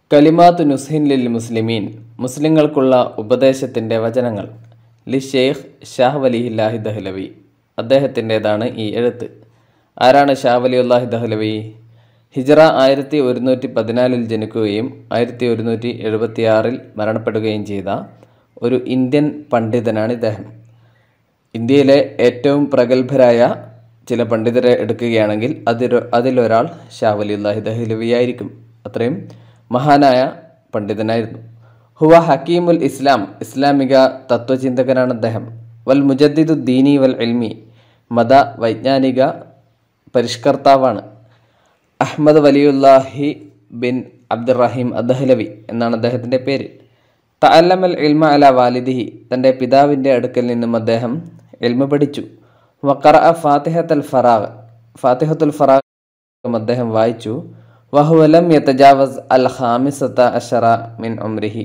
കലിമാത്തു നുസ്ഹിൻ ലിൽ മുസ്ലിമീൻ മുസ്ലിങ്ങൾക്കുള്ള ഉപദേശത്തിൻ്റെ വചനങ്ങൾ ലി ഷെയ്ഖ് ഷാഹ് വലിഹില്ലാഹി ദഹ്ലവി അദ്ദേഹത്തിൻ്റേതാണ് ഈ എഴുത്ത് ആരാണ് ഷാഹ് വലിയുല്ലാഹി ദഹ്ലവി ഹിജറ ആയിരത്തി ഒരുന്നൂറ്റി പതിനാലിൽ ജനിക്കുകയും ആയിരത്തി ഒരുന്നൂറ്റി എഴുപത്തിയാറിൽ മരണപ്പെടുകയും ചെയ്ത ഒരു ഇന്ത്യൻ പണ്ഡിതനാണ് ഇദ്ദേഹം ഇന്ത്യയിലെ ഏറ്റവും പ്രഗത്ഭരായ ചില പണ്ഡിതരെ എടുക്കുകയാണെങ്കിൽ അതിൽ അതിലൊരാൾ ഷാ വലിയുല്ലാഹി ദഹ്ലവി ആയിരിക്കും അത്രയും മഹാനായ പണ്ഡിതനായിരുന്നു ഹുവ ഹക്കീമുൽ ഇസ്ലാം ഇസ്ലാമിക തത്വചിന്തകനാണ് അദ്ദേഹം വൽ മുജദ്ദിദു ദീനി വൽ ഇൽമി മത വൈജ്ഞാനിക പരിഷ്കർത്താവാണ് അഹ്മദ് വലിയുല്ലാഹി ബിൻ അബ്ദുറഹീം അദ്ഹലവി എന്നാണ് അദ്ദേഹത്തിൻ്റെ പേര് തഅല്ലമൽ ഇൽമ അല വാലിദിഹി തൻ്റെ പിതാവിൻ്റെ അടുക്കൽ നിന്നും അദ്ദേഹം ഇൽമ പഠിച്ചു വക്കറ ഫാത്തിഹത്തുൽ ഫറാഖ് ഫാത്തിഹത്തുൽ ഫറാഖ് അദ്ദേഹം വായിച്ചു വഹുവലം യതജാവസ് അൽ ഖാമിസത്ത അഷറ മിൻ ഉംരിഹി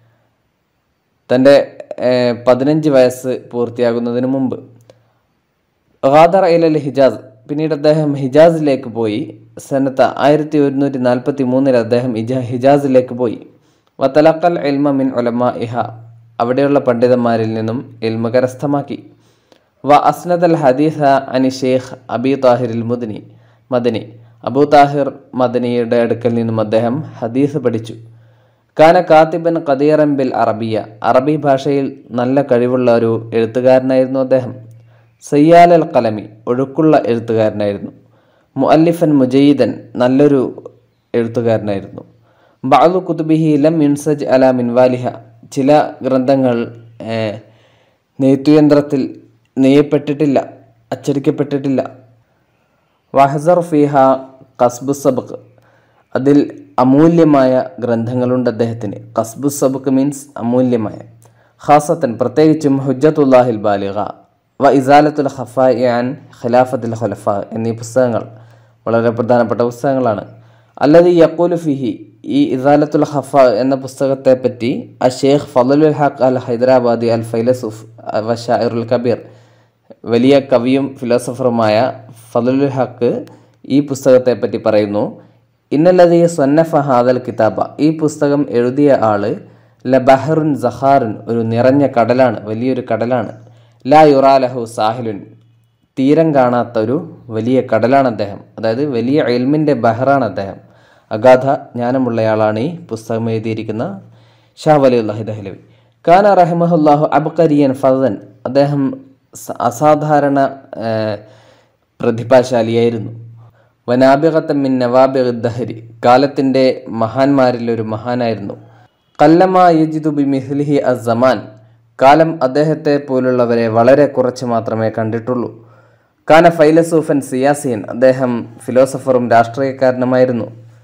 തൻ്റെ ഏഹ്, പതിനഞ്ച് വയസ്സ് പൂർത്തിയാകുന്നതിന് മുമ്പ് ഖാദർ ഇലൽ ഹിജാസ് പിന്നീട് അദ്ദേഹം ഹിജാസിലേക്ക് പോയി സനത്ത ആയിരത്തി ഒരുന്നൂറ്റി നാൽപ്പത്തി മൂന്നിൽ അദ്ദേഹം ഇജ ഹിജാസിലേക്ക് പോയി വത്തലക്കൽ ഇൽമ മിൻ ഉലമ ഇഹ അവിടെയുള്ള പണ്ഡിതന്മാരിൽ നിന്നും ഇൽമ കരസ്ഥമാക്കി വ അസ്നദ് അൽ ഹദീസ അനി ഷെയ്ഖ് അബി താഹിറിൽ മുദനി മദനി അബൂ താഹിർ മദനിയുടെ അടുക്കൽ നിന്നും അദ്ദേഹം ഹദീസ് പഠിച്ചു കാന കാത്തിബൻ ഖദീറൻ ബിൽ അറബിയ അറബി ഭാഷയിൽ നല്ല കഴിവുള്ള ഒരു എഴുത്തുകാരനായിരുന്നു അദ്ദേഹം സയ്യാൽ അൽ കലമി ഒഴുക്കുള്ള എഴുത്തുകാരനായിരുന്നു മുഅല്ലിഫൻ മുജയ്യിദൻ നല്ലൊരു എഴുത്തുകാരനായിരുന്നു ബാദു കുതുബിഹി ലം യുൻസജ് അല മിൻവാലിഹ ചില ഗ്രന്ഥങ്ങൾ ഏഹ്, നെയ്ത്തുയന്ത്രത്തിൽ നെയ്യപ്പെട്ടിട്ടില്ല അച്ചടിക്കപ്പെട്ടിട്ടില്ല വഹസർ ഫിഹ കസ്ബു സബക്ക് അതിൽ അമൂല്യമായ ഗ്രന്ഥങ്ങളുണ്ട് അദ്ദേഹത്തിന് കസ്ബു സബക്ക് മീൻസ് അമൂല്യമായ ഖാസത്തൻ പ്രത്യേകിച്ചും ഹുജ്ജത്തുല്ലാഹിൽ ബാലിഗ വ ഇസാലത്തുൽ ഖഫായി ആൻ ഖിലാഫത്തുൽ ഖുലഫ എന്നീ പുസ്തകങ്ങൾ വളരെ പ്രധാനപ്പെട്ട പുസ്തകങ്ങളാണ് അല്ലത് യക്കൂലു ഫിഹി ഈ ഇസാലത്തുൽ ഖഫ എന്ന പുസ്തകത്തെ പറ്റി അ ഷെയ്ഖ് ഫലുൽ ഹഖ് അൽ ഹൈദരാബാദി അൽ ഫൈലസുഫ് വ ഷാഇറുൽ കബീർ വലിയ കവിയും ഫിലോസഫറുമായ ഫലുൽ ഹക്ക് ഈ പുസ്തകത്തെ പറ്റി പറയുന്നു ഇന്നല്ലതീ സൊന്നഫ ഹാദൽ കിതാബ ഈ പുസ്തകം എഴുതിയ ആള് ലബഹറുൻ സഹാറുൻ ഒരു നിറഞ്ഞ കടലാണ് വലിയൊരു കടലാണ് ലാ യുറാലഹു സാഹിലുൻ തീരം കാണാത്ത ഒരു വലിയ കടലാണ് അദ്ദേഹം അതായത് വലിയ എൽമിൻ്റെ ബഹറാണ് അദ്ദേഹം അഗാധ ജ്ഞാനമുള്ളയാളാണ് ഈ പുസ്തകം എഴുതിയിരിക്കുന്ന ഷാ വലിയുല്ലാഹി ദഹ്ലവി ഖാന റഹിമഹുല്ലാഹു അബ്കരിയൻ ഫദൻ അദ്ദേഹം സ- അസാധാരണ ഏഹ്, പ്രതിഭാശാലിയായിരുന്നു വനാബികത്തം മിൻ നവാബിഗ് ദഹരി കാലത്തിൻ്റെ മഹാന്മാരിൽ ഒരു മഹാനായിരുന്നു കല്ലമ യജിദു ബി മിഹ്ലിഹി അസമാൻ കാലം അദ്ദേഹത്തെ പോലുള്ളവരെ വളരെ കുറച്ച് മാത്രമേ കണ്ടിട്ടുള്ളൂ കാന ഫൈലസൂഫൻ സിയാസിയൻ അദ്ദേഹം ഫിലോസഫറും രാഷ്ട്രീയക്കാരനുമായിരുന്നു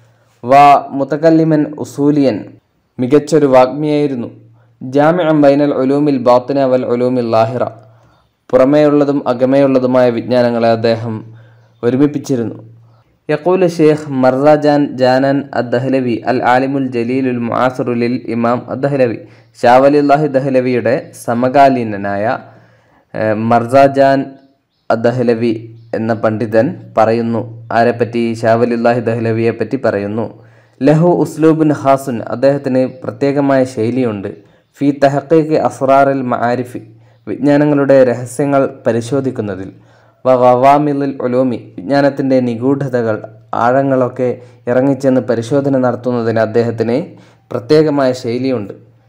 വാ മുത്തക്കല്ലിമൻ ഉസൂലിയൻ മികച്ചൊരു വാഗ്മിയായിരുന്നു ജാമിഅം ബൈനൽ ഒലൂമിൽ ബാത്തിന വൽ ഒലൂമിൽ ലാഹിറ പുറമേയുള്ളതും അകമേയുള്ളതുമായ വിജ്ഞാനങ്ങളെ അദ്ദേഹം ഒരുമിപ്പിച്ചിരുന്നു യക്കൂൽ ഷെയ്ഖ് മർസാജാൻ ജാനൻ അദ്ദഹ്ലവി അൽ ആലിമുൽ ജലീലുൽ മുആസുറുലിൽ ഇമാം അദ്ദഹ്ലവി ഷാവലില്ലാഹി ദഹ്ലവിയുടെ സമകാലീനനായ ഏഹ്, മർസാജാൻ അദ്ദഹ്ലവി എന്ന പണ്ഡിതൻ പറയുന്നു ആരെപ്പറ്റി ഷാവലില്ലാഹി ദഹ്ലവിയെ പറ്റി പറയുന്നു ലഹു ഉസ്ലൂബുൻ ഹാസുൻ അദ്ദേഹത്തിന് പ്രത്യേകമായ ശൈലിയുണ്ട് ഫി തഹക്കീക്ക് അസ്റാറിൽ മആരിഫി വിജ്ഞാനങ്ങളുടെ രഹസ്യങ്ങൾ പരിശോധിക്കുന്നതിൽ വവാമിലുൽ ഒലോമി വിജ്ഞാനത്തിൻ്റെ നിഗൂഢതകൾ ആഴങ്ങളൊക്കെ ഇറങ്ങിച്ചെന്ന് പരിശോധന നടത്തുന്നതിന് അദ്ദേഹത്തിന് പ്രത്യേകമായ ശൈലിയുണ്ട്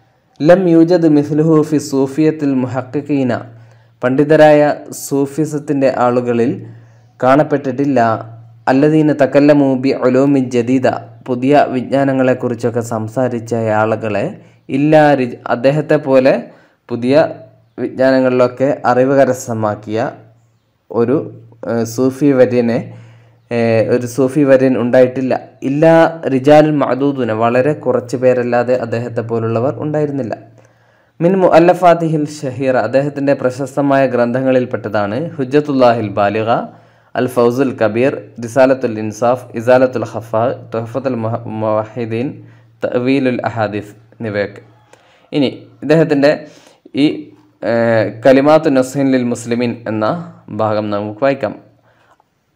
ലം യൂജദ് മിസ്ലുഹു ഫി സൂഫിയത്തിൽ മുഹക്കീന പണ്ഡിതരായ സൂഫിസത്തിൻ്റെ ആളുകളിൽ കാണപ്പെട്ടിട്ടില്ല അല്ലദീന തക്കല്ലമു ബി ഒലോമി ജദീദ പുതിയ വിജ്ഞാനങ്ങളെക്കുറിച്ചൊക്കെ സംസാരിച്ച ആളുകളെ ഇല്ല രി- അദ്ദേഹത്തെ പോലെ പുതിയ വിജ്ഞാനങ്ങളിലൊക്കെ അറിവ് കരസ്ഥമാക്കിയ ഒരു ഏഹ്, സൂഫി വര്യനെ ഏഹ്, ഒരു സൂഫി വര്യൻ ഉണ്ടായിട്ടില്ല ഇല്ല റിജാൽ മഅദൂദുന വളരെ കുറച്ച് പേരല്ലാതെ അദ്ദേഹത്തെ പോലുള്ളവർ ഉണ്ടായിരുന്നില്ല മിൻ മുഅല്ലഫാത്തിഹിൽ ഷഹീറ അദ്ദേഹത്തിൻ്റെ പ്രശസ്തമായ ഗ്രന്ഥങ്ങളിൽപ്പെട്ടതാണ് ഹുജ്ജത്തുല്ലാഹിൽ ബാലിഗ അൽ ഫൗസുൽ കബീർ റിസാലത്തുൽ ഇൻസാഫ് ഇസാലത്തുൽ ഖഫ തുഹഫത്തുൽ മുവഹിദീൻ തവീലുൽ അഹാദിഫ് എന്നിവയൊക്കെ ഇനി ഇദ്ദേഹത്തിൻ്റെ ഈ ഏഹ്, കലിമാത്തു നസ്ഹിൻ ലിൽ മുസ്ലിമീൻ എന്ന ഭാഗം നമുക്ക് വായിക്കാം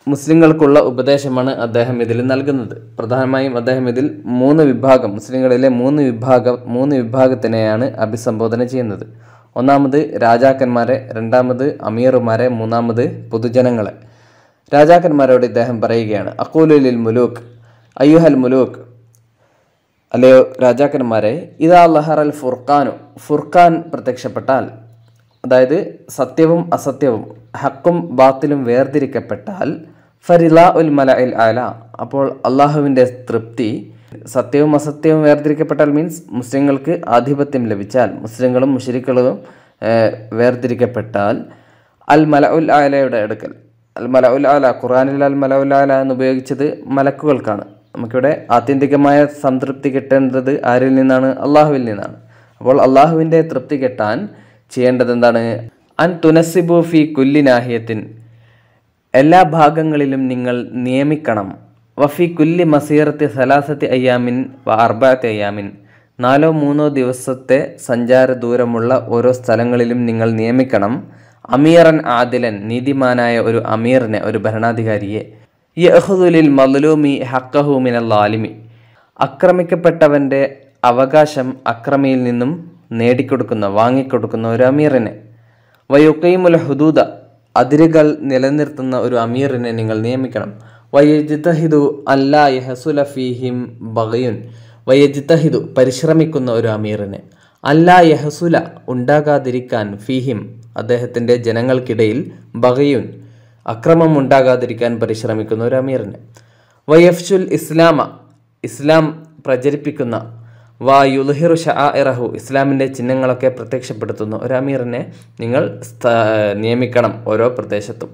മുസ്ലിങ്ങൾക്കുള്ള ഉപദേശമാണ് അദ്ദേഹം ഇതിൽ നൽകുന്നത് പ്രധാനമായും അദ്ദേഹം ഇതിൽ മൂന്ന് വിഭാഗം മുസ്ലിങ്ങളിലെ മൂന്ന് വിഭാഗം മൂന്ന് വിഭാഗത്തിനെയാണ് അഭിസംബോധന ചെയ്യുന്നത് ഒന്നാമത് രാജാക്കന്മാരെ രണ്ടാമത് അമീറുമാരെ മൂന്നാമത് പൊതുജനങ്ങളെ രാജാക്കന്മാരോട് ഇദ്ദേഹം പറയുകയാണ് അക്കൂലുലിൽ മുലൂക്ക് അയ്യുഹൽ മുലൂക്ക് അല്ലയോ രാജാക്കന്മാരെ ഇതാ ലഹർ അൽ ഫുർഖാനു ഫുർഖാൻ പ്രത്യക്ഷപ്പെട്ടാൽ അതായത് സത്യവും അസത്യവും ഹക്കും ബാത്തിലും വേർതിരിക്കപ്പെട്ടാൽ ഫരില ഉൽ മല ഇൽ ആല അപ്പോൾ അള്ളാഹുവിൻ്റെ തൃപ്തി സത്യവും അസത്യവും വേർതിരിക്കപ്പെട്ടാൽ മീൻസ് മുസ്ലിങ്ങൾക്ക് ആധിപത്യം ലഭിച്ചാൽ മുസ്ലിങ്ങളും മുഷരിക്കളും വേർതിരിക്കപ്പെട്ടാൽ അൽ മല ഉൽ ആലയുടെ അടുക്കൽ അൽ മല ഉൽ ആല ഖുറാനിൽ അൽ മല ഉൽ ആല എന്ന് ഉപയോഗിച്ചത് മലക്കുകൾക്കാണ് നമുക്കിവിടെ ആത്യന്തികമായ സംതൃപ്തി കിട്ടേണ്ടത് ആരിൽ നിന്നാണ് അള്ളാഹുവിൽ നിന്നാണ് അപ്പോൾ അള്ളാഹുവിൻ്റെ തൃപ്തി കിട്ടാൻ ചെയ്യേണ്ടത് എന്താണ് അൻ തുനസിബു ഫി കുല്ലി നാഹിയത്തിൻ എല്ലാ ഭാഗങ്ങളിലും നിങ്ങൾ നിയമിക്കണം വഫി കുല്ലി മസീറത്തി സലാസത്തി അയ്യാമിൻ വ അർബാത്തി അയ്യാമിൻ നാലോ മൂന്നോ ദിവസത്തെ സഞ്ചാര ദൂരമുള്ള ഓരോ സ്ഥലങ്ങളിലും നിങ്ങൾ നിയമിക്കണം അമീറൻ ആദിലൻ നീതിമാനായ ഒരു അമീറിനെ ഒരു ഭരണാധികാരിയെ യഹുദുലിൽ മദ്ലൂമി ഹക്കഹു മിനൽ ആലിമി ആക്രമിക്കപ്പെട്ടവൻ്റെ അവകാശം അക്രമിയിൽ നിന്നും നേടിക്കൊടുക്കുന്ന വാങ്ങിക്കൊടുക്കുന്ന ഒരു അമീറിനെ വയുക്കൈമുൽ ഹുദൂദ അതിരുകൾ നിലനിർത്തുന്ന ഒരു അമീറിനെ നിങ്ങൾ നിയമിക്കണം വയജിത്തഹിദു അല്ലാ യഹസുല ഫീഹിം ബഗയുൻ വയജിത്തഹിദു പരിശ്രമിക്കുന്ന ഒരു അമീറിനെ അല്ലാ യഹസുല ഉണ്ടാകാതിരിക്കാൻ ഫീഹിം അദ്ദേഹത്തിൻ്റെ ജനങ്ങൾക്കിടയിൽ ബഗയുൻ അക്രമം ഉണ്ടാകാതിരിക്കാൻ പരിശ്രമിക്കുന്ന ഒരു അമീറിനെ വയഫ്ഷുൽ ഇസ്ലാമ ഇസ്ലാം പ്രചരിപ്പിക്കുന്ന വാ യുൽഹിറു ഷാഇറഹു ഇസ്ലാമിൻ്റെ ചിഹ്നങ്ങളൊക്കെ പ്രത്യക്ഷപ്പെടുത്തുന്ന ഒരു അമീറിനെ നിങ്ങൾ നിയമിക്കണം ഓരോ പ്രദേശത്തും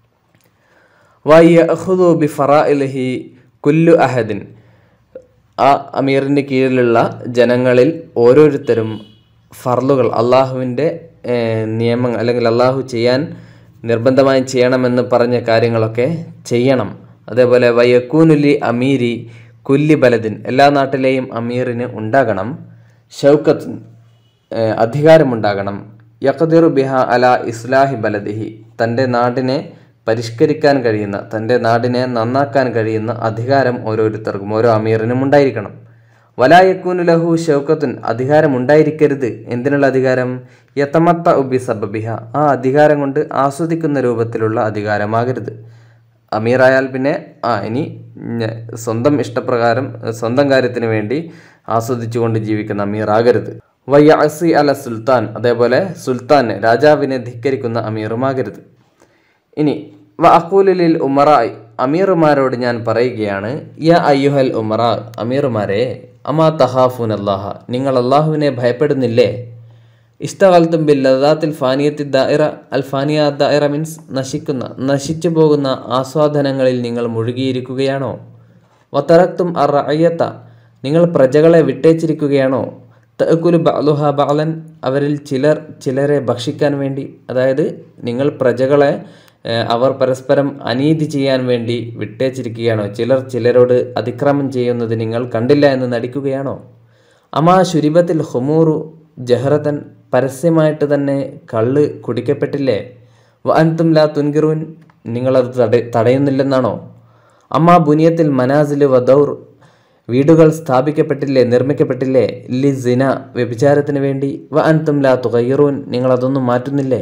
വയ്യഹുദു ബി ഫറാഇലഹി കുല്ലു അഹദിൻ ആ അമീറിൻ്റെ കീഴിലുള്ള ജനങ്ങളിൽ ഓരോരുത്തരും ഫർലുകൾ അള്ളാഹുവിൻ്റെ നിയമങ്ങൾ അല്ലെങ്കിൽ അള്ളാഹു ചെയ്യാൻ നിർബന്ധമായും ചെയ്യണമെന്ന് പറഞ്ഞ കാര്യങ്ങളൊക്കെ ചെയ്യണം അതേപോലെ വയക്കൂനുലി അമീരി കുല്ലി ബലദിൻ എല്ലാ നാട്ടിലെയും അമീറിന് ഉണ്ടാകണം ഷൗക്കത്ത് അധികാരമുണ്ടാകണം യഖദിറു ബിഹ അല ഇസ്ലാഹി ബലദിഹി തൻ്റെ നാടിനെ പരിഷ്കരിക്കാൻ കഴിയുന്ന തൻ്റെ നാടിനെ നന്നാക്കാൻ കഴിയുന്ന അധികാരം ഓരോരുത്തർക്കും ഓരോ അമീറിനും ഉണ്ടായിരിക്കണം വലായക്കൂനു ലഹു ഷൗക്കത്തുൻ അധികാരം ഉണ്ടായിരിക്കരുത് എന്തിനുള്ള അധികാരം യത്തമത്ത ഉബി സബബിഹ ആ അധികാരം കൊണ്ട് ആസ്വദിക്കുന്ന രൂപത്തിലുള്ള അധികാരമാകരുത് അമീറായാൽ പിന്നെ ആ ഇനി സ്വന്തം ഇഷ്ടപ്രകാരം സ്വന്തം കാര്യത്തിന് വേണ്ടി ആസ്വദിച്ചുകൊണ്ട് ജീവിക്കുന്ന അമീറാകരുത് വയ്യാസി അല സുൽത്താൻ അതേപോലെ സുൽത്താൻ രാജാവിനെ ധിക്കരിക്കുന്ന അമീറുമാകരുത് ഇനി വ അക്കൂലിൽ ഉമറായി അമീറുമാരോട് ഞാൻ പറയുകയാണ് യ അയ്യുഹൽ ഉമറ അമീറുമാരെ അമാ തഹാഫുൻ അല്ലാഹ നിങ്ങൾ അള്ളാഹുവിനെ ഭയപ്പെടുന്നില്ലേ ഇഷ്ടകാലത്തും ബില്ലദാത്തിൽ ഫാനിയത്തി ദായിറ അൽ ഫാനിയ ദായിറ മീൻസ് നശിക്കുന്ന നശിച്ചു പോകുന്ന ആസ്വാദനങ്ങളിൽ നിങ്ങൾ മുഴുകിയിരിക്കുകയാണോ വത്തറക്തും അർ അയ്യത്ത നിങ്ങൾ പ്രജകളെ വിട്ടേച്ചിരിക്കുകയാണോ തഅക്കുലു ബഅലുഹ ബഅലൻ അവരിൽ ചിലർ ചിലരെ ഭക്ഷിക്കാൻ വേണ്ടി അതായത് നിങ്ങൾ പ്രജകളെ അവർ പരസ്പരം അനീതി ചെയ്യാൻ വേണ്ടി വിട്ടേച്ചിരിക്കുകയാണോ ചിലർ ചിലരോട് അതിക്രമം ചെയ്യുന്നത് നിങ്ങൾ കണ്ടില്ല എന്ന് നടിക്കുകയാണോ അമാ ശുരിബത്തിൽ ഹുമൂറു ജഹറത്തൻ പരസ്യമായിട്ട് തന്നെ കള്ള് കുടിക്കപ്പെട്ടില്ലേ വഅൻതും ലാ തുൻകിറൂൻ നിങ്ങളത് തട തടയുന്നില്ലെന്നാണോ അമ്മാ ബുനിയത്തിൽ മനാസിൽ വദൗർ വീടുകൾ സ്ഥാപിക്കപ്പെട്ടില്ലേ നിർമ്മിക്കപ്പെട്ടില്ലേ ലി സിന വ്യഭിചാരത്തിന് വേണ്ടി വ അൻതും ലാ തുകയ്യറൂൻ നിങ്ങളതൊന്നും മാറ്റുന്നില്ലേ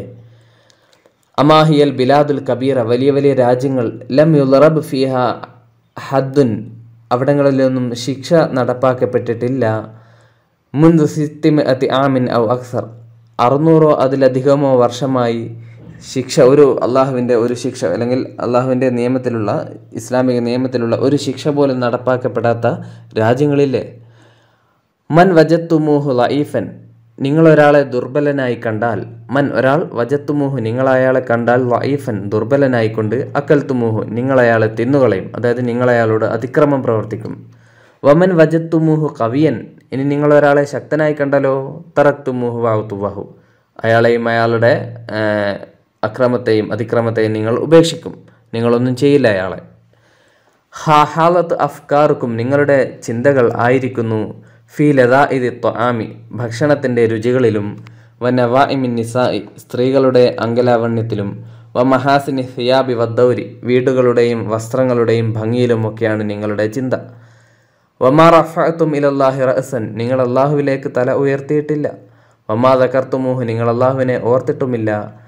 അമാഹിയൽ ബിലാദുൽ കബീറ വലിയ വലിയ രാജ്യങ്ങൾ ലം യുലറബ് ഫിഹ ഹദ്ദുൻ അവിടങ്ങളിലൊന്നും ശിക്ഷ നടപ്പാക്കപ്പെട്ടിട്ടില്ല മുൻദ് സിത്തിമ അതി ആമിൻ ഔ അക്സർ അറുന്നൂറോ അതിലധികമോ വർഷമായി ശിക്ഷ ഒരു അള്ളാഹുവിൻ്റെ ഒരു ശിക്ഷ അല്ലെങ്കിൽ അള്ളാഹുവിൻ്റെ നിയമത്തിലുള്ള ഇസ്ലാമിക നിയമത്തിലുള്ള ഒരു ശിക്ഷ പോലും നടപ്പാക്കപ്പെടാത്ത രാജ്യങ്ങളില്ലേ മൻ വജത്തുമൂഹു ലഈഫൻ നിങ്ങൾ ഒരാളെ ദുർബലനായി കണ്ടാൽ മൻ ഒരാൾ വജത്തുമൂഹു നിങ്ങൾ അയാളെ കണ്ടാൽ ലഈഫൻ ദുർബലനായിക്കൊണ്ട് അക്കൽത്തുമൂഹു നിങ്ങൾ അയാളെ തിന്നുകളയും അതായത് നിങ്ങൾ അയാളോട് അതിക്രമം പ്രവർത്തിക്കും വമൻ വജത്തുമൂഹു കവിയൻ ഇനി നിങ്ങൾ ഒരാളെ ശക്തനായി കണ്ടാലോ തറക്തുമൂഹു വാഹുത്തുവാഹു അയാളെയും അയാളുടെ അക്രമത്തെയും അതിക്രമത്തെയും നിങ്ങൾ ഉപേക്ഷിക്കും നിങ്ങളൊന്നും ചെയ്യില്ല അയാളെ ഹാലത്ത് അഫ്കാർക്കും നിങ്ങളുടെ ചിന്തകൾ ആയിരിക്കുന്നു ഫി ലതാ ഇത് ത്വആമി ഭക്ഷണത്തിൻ്റെ രുചികളിലും വനവാഇമിൻ നിസായി സ്ത്രീകളുടെ അങ്കലാവണ്യത്തിലും വ മഹാസിനി സിയാബി വദ്ദൗരി വീടുകളുടെയും വസ്ത്രങ്ങളുടെയും ഭംഗിയിലുമൊക്കെയാണ് നിങ്ങളുടെ ചിന്ത വമാ റഫഅത്തും ഇലല്ലാഹി റഅസൻ നിങ്ങൾ അള്ളാഹുവിലേക്ക് തല ഉയർത്തിയിട്ടില്ല വമാ ദക്കർത്തുമൂഹ് നിങ്ങൾ അള്ളാഹുവിനെ ഓർത്തിട്ടുമില്ല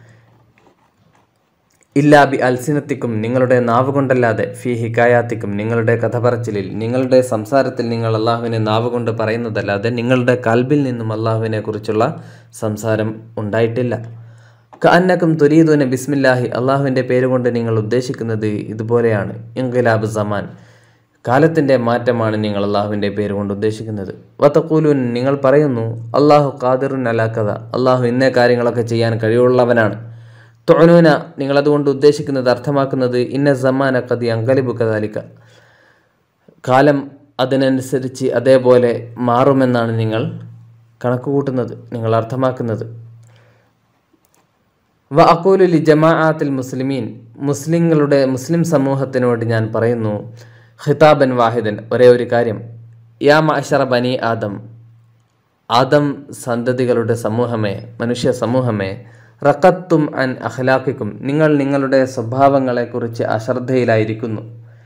ഇല്ലാ ബി അൽസിനത്തിക്കും നിങ്ങളുടെ നാവ് കൊണ്ടല്ലാതെ ഫി ഹിക്കായാത്തിക്കും നിങ്ങളുടെ കഥ പറച്ചിലിൽ നിങ്ങളുടെ സംസാരത്തിൽ നിങ്ങൾ അള്ളാഹുവിനെ നാവ് കൊണ്ട് പറയുന്നതല്ലാതെ നിങ്ങളുടെ കൽബിൽ നിന്നും അള്ളാഹുവിനെ കുറിച്ചുള്ള സംസാരം ഉണ്ടായിട്ടില്ല കഅന്നക്കും തുരീദുന ബിസ്മില്ലാഹി അള്ളാഹുവിൻ്റെ പേരുകൊണ്ട് നിങ്ങൾ ഉദ്ദേശിക്കുന്നത് ഇതുപോലെയാണ് ഇൻഖിലാബ് സമാൻ കാലത്തിൻ്റെ മാറ്റമാണ് നിങ്ങൾ അള്ളാഹുവിൻ്റെ പേര് കൊണ്ട് ഉദ്ദേശിക്കുന്നത് വത്തക്കൂലുൻ നിങ്ങൾ പറയുന്നു അള്ളാഹു ഖാദിറുൻ അലാക്കഥ അള്ളാഹു ഇന്നേ കാര്യങ്ങളൊക്കെ ചെയ്യാൻ കഴിവുള്ളവനാണ് തൊഴനൂന നിങ്ങളതുകൊണ്ട് ഉദ്ദേശിക്കുന്നത് അർത്ഥമാക്കുന്നത് ഇന്ന സമാന കതി അങ്കലിബു കദാലിക്ക കാലം അതിനനുസരിച്ച് അതേപോലെ മാറുമെന്നാണ് നിങ്ങൾ കണക്ക് കൂട്ടുന്നത് നിങ്ങൾ അർത്ഥമാക്കുന്നത് വ അക്കൂലുലി ജമാഅത്തിൽ മുസ്ലിമീൻ മുസ്ലിങ്ങളുടെ മുസ്ലിം സമൂഹത്തിനോട് ഞാൻ പറയുന്നു ഖിതാബൻ വാഹിദൻ ഒരേ ഒരു കാര്യം യാ മഅശറ ബനി ആദം ആദം സന്തതികളുടെ സമൂഹമേ മനുഷ്യ സമൂഹമേ റക്കത്തും അൻ അഖ്ലാഖിക്കും നിങ്ങൾ നിങ്ങളുടെ സ്വഭാവങ്ങളെക്കുറിച്ച് അശ്രദ്ധയിലായിരിക്കുന്നു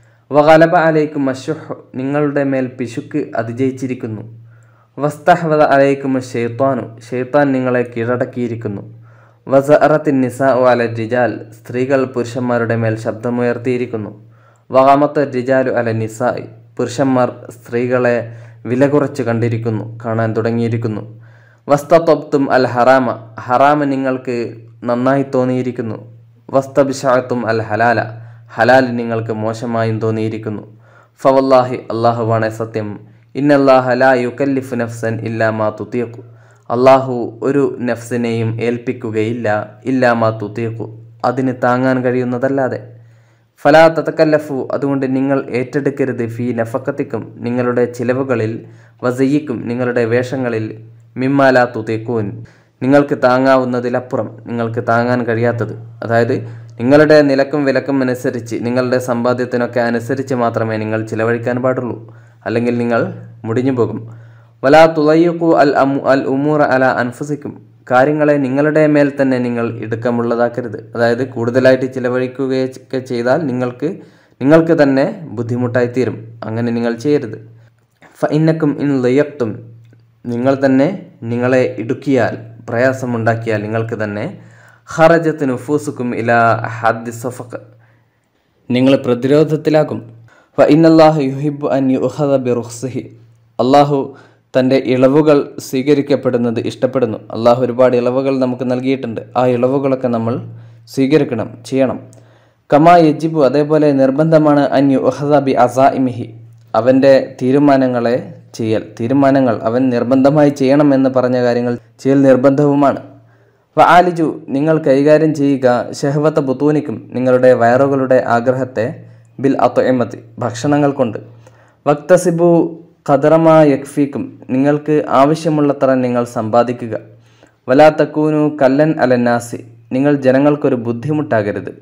വകലബ അലൈക്കും അഷുഹ് നിങ്ങളുടെ മേൽ പിശുക്ക് അതിജയിച്ചിരിക്കുന്നു വസ്തഹ്വദ അലൈക്കും ഷെയ്ത്താനു ഷെയ്ത്താൻ നിങ്ങളെ കീഴടക്കിയിരിക്കുന്നു വസറത്തിൻ നിസാ അല രിജാൽ സ്ത്രീകൾ പുരുഷന്മാരുടെ മേൽ ശബ്ദമുയർത്തിയിരിക്കുന്നു വകാമത്ത രിജാലു അല നിസായി പുരുഷന്മാർ സ്ത്രീകളെ വില കുറച്ച് കണ്ടിരിക്കുന്നു കാണാൻ തുടങ്ങിയിരിക്കുന്നു വസ്തത്വത്തും അൽ ഹറാമ ഹറാമ നിങ്ങൾക്ക് നന്നായി തോന്നിയിരിക്കുന്നു വസ്തബിഷാത്തും അൽ ഹലാല ഹലാൽ നിങ്ങൾക്ക് മോശമായും തോന്നിയിരിക്കുന്നു ഫവല്ലാഹി അള്ളാഹുവാണ് സത്യം ഇന്നല്ലാഹ ലാ യുക്കല്ലിഫു നഫ്സൻ ഇല്ലാ മാ തുത്തീഖു അള്ളാഹു ഒരു നഫ്സിനെയും ഏൽപ്പിക്കുകയില്ല ഇല്ലാ മാ തുത്തീഖു അതിന് താങ്ങാൻ കഴിയുന്നതല്ലാതെ ഫലാ തതക്കല്ലഫു അതുകൊണ്ട് നിങ്ങൾ ഏറ്റെടുക്കരുത് ഫീ നഫക്കത്തിക്കും നിങ്ങളുടെ ചിലവുകളിൽ വസയ്യിക്കും നിങ്ങളുടെ വേഷങ്ങളിൽ മിമ്മാല തുതേക്കൂൻ നിങ്ങൾക്ക് താങ്ങാവുന്നതിലപ്പുറം നിങ്ങൾക്ക് താങ്ങാൻ കഴിയാത്തത് അതായത് നിങ്ങളുടെ നിലക്കും വിലക്കും അനുസരിച്ച് നിങ്ങളുടെ സമ്പാദ്യത്തിനൊക്കെ അനുസരിച്ച് മാത്രമേ നിങ്ങൾ ചിലവഴിക്കാൻ പാടുള്ളൂ അല്ലെങ്കിൽ നിങ്ങൾ മുടിഞ്ഞു പോകും വലാ തുളയ്യക്കു അൽ അമു അൽ ഉമൂർ അല അൻഫുസിക്കും കാര്യങ്ങളെ നിങ്ങളുടെ മേൽ തന്നെ നിങ്ങൾ ഇടുക്കമുള്ളതാക്കരുത് അതായത് കൂടുതലായിട്ട് ചിലവഴിക്കുകയൊക്കെ ചെയ്താൽ നിങ്ങൾക്ക് നിങ്ങൾക്ക് തന്നെ ബുദ്ധിമുട്ടായി തീരും അങ്ങനെ നിങ്ങൾ ചെയ്യരുത് ഫ ഇന്നക്കും ഇൻ ലയക്തും നിങ്ങൾ തന്നെ നിങ്ങളെ ഇടുക്കിയാൽ പ്രയാസമുണ്ടാക്കിയാൽ നിങ്ങൾക്ക് തന്നെ ഹറജത്ത് നുഫൂസുക്കും ഇല ഹദ്ദി സഫക്ക് നിങ്ങൾ പ്രതിരോധത്തിലാകും ഫ ഇന്നല്ലാഹു യുഹിബ് അൻ യുഹദ ബി റുഖ്സിഹി അള്ളാഹു തൻ്റെ ഇളവുകൾ സ്വീകരിക്കപ്പെടുന്നത് ഇഷ്ടപ്പെടുന്നു അള്ളാഹു ഒരുപാട് ഇളവുകൾ നമുക്ക് നൽകിയിട്ടുണ്ട് ആ ഇളവുകളൊക്കെ നമ്മൾ സ്വീകരിക്കണം ചെയ്യണം കമാ യജിബു അതേപോലെ നിർബന്ധമാണ് അൻ യുഹദ ബി അസാഇമിഹി അവൻ്റെ തീരുമാനങ്ങളെ ചെയ്യൽ തീരുമാനങ്ങൾ അവൻ നിർബന്ധമായി ചെയ്യണമെന്ന് പറഞ്ഞ കാര്യങ്ങൾ ചെയ്യൽ നിർബന്ധവുമാണ് ആലിജു നിങ്ങൾ കൈകാര്യം ചെയ്യുക ഷെഹവത്ത ബുത്തൂനിക്കും നിങ്ങളുടെ വയറുകളുടെ ആഗ്രഹത്തെ ബിൽ അത്തൊയമത്തി ഭക്ഷണങ്ങൾ കൊണ്ട് വക്തസിബു ഖദറമാ യക്ഫീക്കും നിങ്ങൾക്ക് ആവശ്യമുള്ളത്ര നിങ്ങൾ സമ്പാദിക്കുക വലാ തക്കൂനു കല്ലൻ അലന്നാസി നിങ്ങൾ ജനങ്ങൾക്കൊരു ബുദ്ധിമുട്ടാകരുത്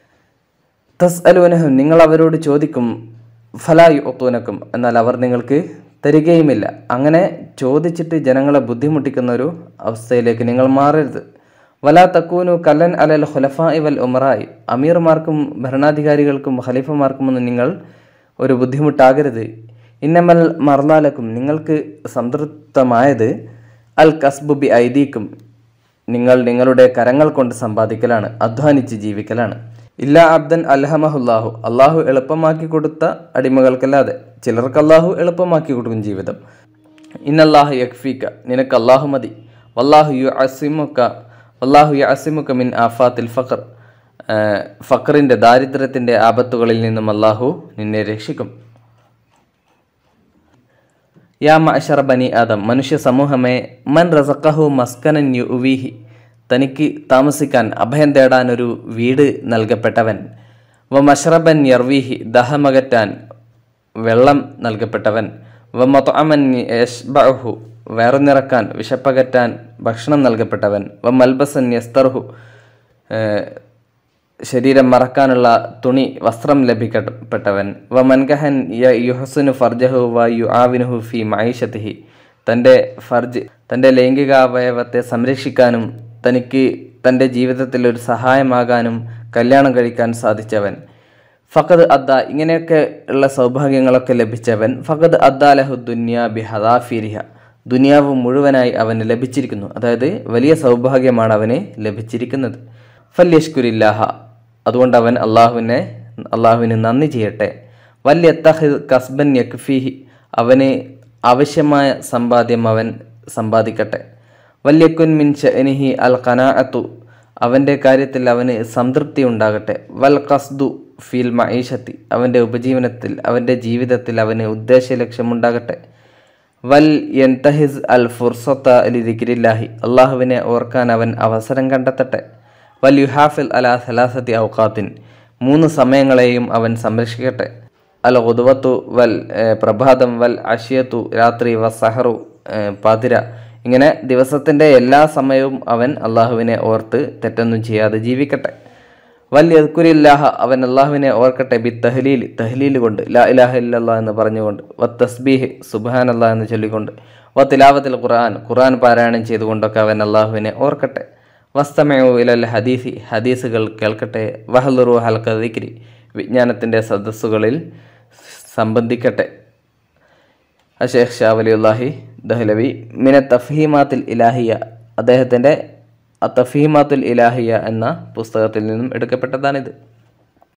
തസ് അലുനഹും നിങ്ങൾ അവരോട് ചോദിക്കും ഫലായു ഒത്തൂനക്കും എന്നാൽ അവർ നിങ്ങൾക്ക് തരികയുമില്ല അങ്ങനെ ചോദിച്ചിട്ട് ജനങ്ങളെ ബുദ്ധിമുട്ടിക്കുന്ന ഒരു അവസ്ഥയിലേക്ക് നിങ്ങൾ മാറരുത് വലാ തക്കൂനു കല്ലൻ അലൽ ഹുലഫായി വൽ ഉമറായി അമീർമാർക്കും ഭരണാധികാരികൾക്കും ഖലീഫമാർക്കുമൊന്നും നിങ്ങൾ ഒരു ബുദ്ധിമുട്ടാകരുത് ഇന്നമൽ മർലാലക്കും നിങ്ങൾക്ക് സംതൃപ്തമായത് അൽ കസ്ബു ബി ഐദീക്കും നിങ്ങൾ നിങ്ങളുടെ കരങ്ങൾ കൊണ്ട് സമ്പാദിക്കലാണ് അധ്വാനിച്ച് ജീവിക്കലാണ് ഇല്ല അബ്ദൻ അൽഹമഹുല്ലാഹു അള്ളാഹു എളുപ്പമാക്കി കൊടുത്ത അടിമകൾക്കല്ലാതെ ചിലർക്ക് അള്ളാഹു എളുപ്പമാക്കി കൊടുക്കും ജീവിതം ഇന്നല്ലാഹു യക്ഫീക്ക നിനക്ക് അള്ളാഹു മതി വല്ലാഹു യു അസിമുക്ക വല്ലാഹു യു അസിമുക്ക മിൻ ആഫാത്തിൽ ഫഖർ ഫഖറിൻ്റെ ദാരിദ്ര്യത്തിൻ്റെ ആപത്തുകളിൽ നിന്നും അള്ളാഹു നിന്നെ രക്ഷിക്കും യാ മഅശറ ബനി ആദം മനുഷ്യ സമൂഹമേ മൻ റസഖഹു മസ്കനൻ യുവീഹി തനിക്ക് താമസിക്കാൻ അഭയം തേടാൻ ഒരു വീട് നൽകപ്പെട്ടവൻ വ മഷ്റബൻ യർവീഹി ദഹമകറ്റാൻ വെള്ളം നൽകപ്പെട്ടവൻ വ മൊത്തമൻ യഷ്ബഹു വേർനിറക്കാൻ വിശപ്പകറ്റാൻ ഭക്ഷണം നൽകപ്പെട്ടവൻ വ മൽബസൻ യസ്തർഹു ശരീരം മറക്കാനുള്ള തുണി വസ്ത്രം ലഭിക്കപ്പെട്ടവൻ വ മൻകഹൻ യ യുഹസുനു ഫർജഹു വ യു ആവിനുഹു ഫി മൈഷത്തിഹി തൻ്റെ ഫർജ് തൻ്റെ ലൈംഗികാവയവത്തെ സംരക്ഷിക്കാനും തനിക്ക് തൻ്റെ ജീവിതത്തിൽ ഒരു സഹായമാകാനും കല്യാണം കഴിക്കാൻ സാധിച്ചവൻ ഫഖദ് അദ്ദ ഇങ്ങനെയൊക്കെ ഉള്ള സൗഭാഗ്യങ്ങളൊക്കെ ലഭിച്ചവൻ ഫഖദ് അദ്ദാലഹു ദുന്യ ബി ഹദാഫിരിഹ ദുനിയാവ് മുഴുവനായി അവന് ലഭിച്ചിരിക്കുന്നു അതായത് വലിയ സൗഭാഗ്യമാണ് അവന് ലഭിച്ചിരിക്കുന്നത് ഫല്യഷ്കുരില്ലാഹ അതുകൊണ്ട് അവൻ അള്ളാഹുവിനെ അള്ളാഹുവിന് നന്ദി ചെയ്യട്ടെ വല്യത്തഹിദ് കസ്ബൻ യക്ഫിഹി അവന് ആവശ്യമായ സമ്പാദ്യം അവൻ സമ്പാദിക്കട്ടെ വല്യക്കുൻ മിൻ ഷഅനിഹി അൽ ഖനാഅത്തു അവൻ്റെ കാര്യത്തിൽ അവന് സംതൃപ്തി ഉണ്ടാകട്ടെ വൽ ഖസ്ദു ഫീൽ മഈഷത്തി അവൻ്റെ ഉപജീവനത്തിൽ അവൻ്റെ ജീവിതത്തിൽ അവന് ഉദ്ദേശ ലക്ഷ്യമുണ്ടാകട്ടെ വൽ യൻതഹിസ് അൽ ഫുർസത്ത അലി ദിക്രില്ലാഹി അള്ളാഹുവിനെ ഓർക്കാൻ അവൻ അവസരം കണ്ടെത്തട്ടെ വൽ യുഹാഫിൽ അലാ സലാസത്തി ഔഖാത്തിൻ മൂന്ന് സമയങ്ങളെയും അവൻ സംരക്ഷിക്കട്ടെ അൽ ഉദുവത്തു വൽ ഏഹ്, പ്രഭാതം വൽ അഷിയത്തു രാത്രി വ സഹറു ഏഹ്, പാതിര ഇങ്ങനെ ദിവസത്തിൻ്റെ എല്ലാ സമയവും അവൻ അള്ളാഹുവിനെ ഓർത്ത് തെറ്റൊന്നും ചെയ്യാതെ ജീവിക്കട്ടെ വൽ യദ്കുരില്ലാഹ അവൻ അള്ളാഹുവിനെ ഓർക്കട്ടെ ബി തഹ്ലീൽ തഹ്ലീൽ കൊണ്ട് ലാ ഇലാഹ ഇല്ലല്ലാ എന്ന് പറഞ്ഞുകൊണ്ട് വ തസ്ബീഹ് സുബ്ഹാൻ എന്ന് ചൊല്ലിക്കൊണ്ട് വ തിലാവത്തിൽ ഖുർആൻ ഖുർആൻ പാരായണം ചെയ്തുകൊണ്ടൊക്കെ അവൻ അള്ളാഹുവിനെ ഓർക്കട്ടെ വസ്തമയോ ഇലൽ ഹദീസി ഹദീസുകൾ കേൾക്കട്ടെ വഹലുറു ഹൽക്ക ദിക്രി വിജ്ഞാനത്തിൻ്റെ സദസ്സുകളിൽ സംബന്ധിക്കട്ടെ അഷേഖ് ഷാ വലിയുല്ലാഹി ദഹ്ലവി മിന തഫീമാത്തിൽ ഇലാഹിയ അദ്ദേഹത്തിൻ്റെ തഫീമാത്തുൽ ഇലാഹിയ എന്ന പുസ്തകത്തിൽ നിന്നും എടുക്കപ്പെട്ടതാണിത്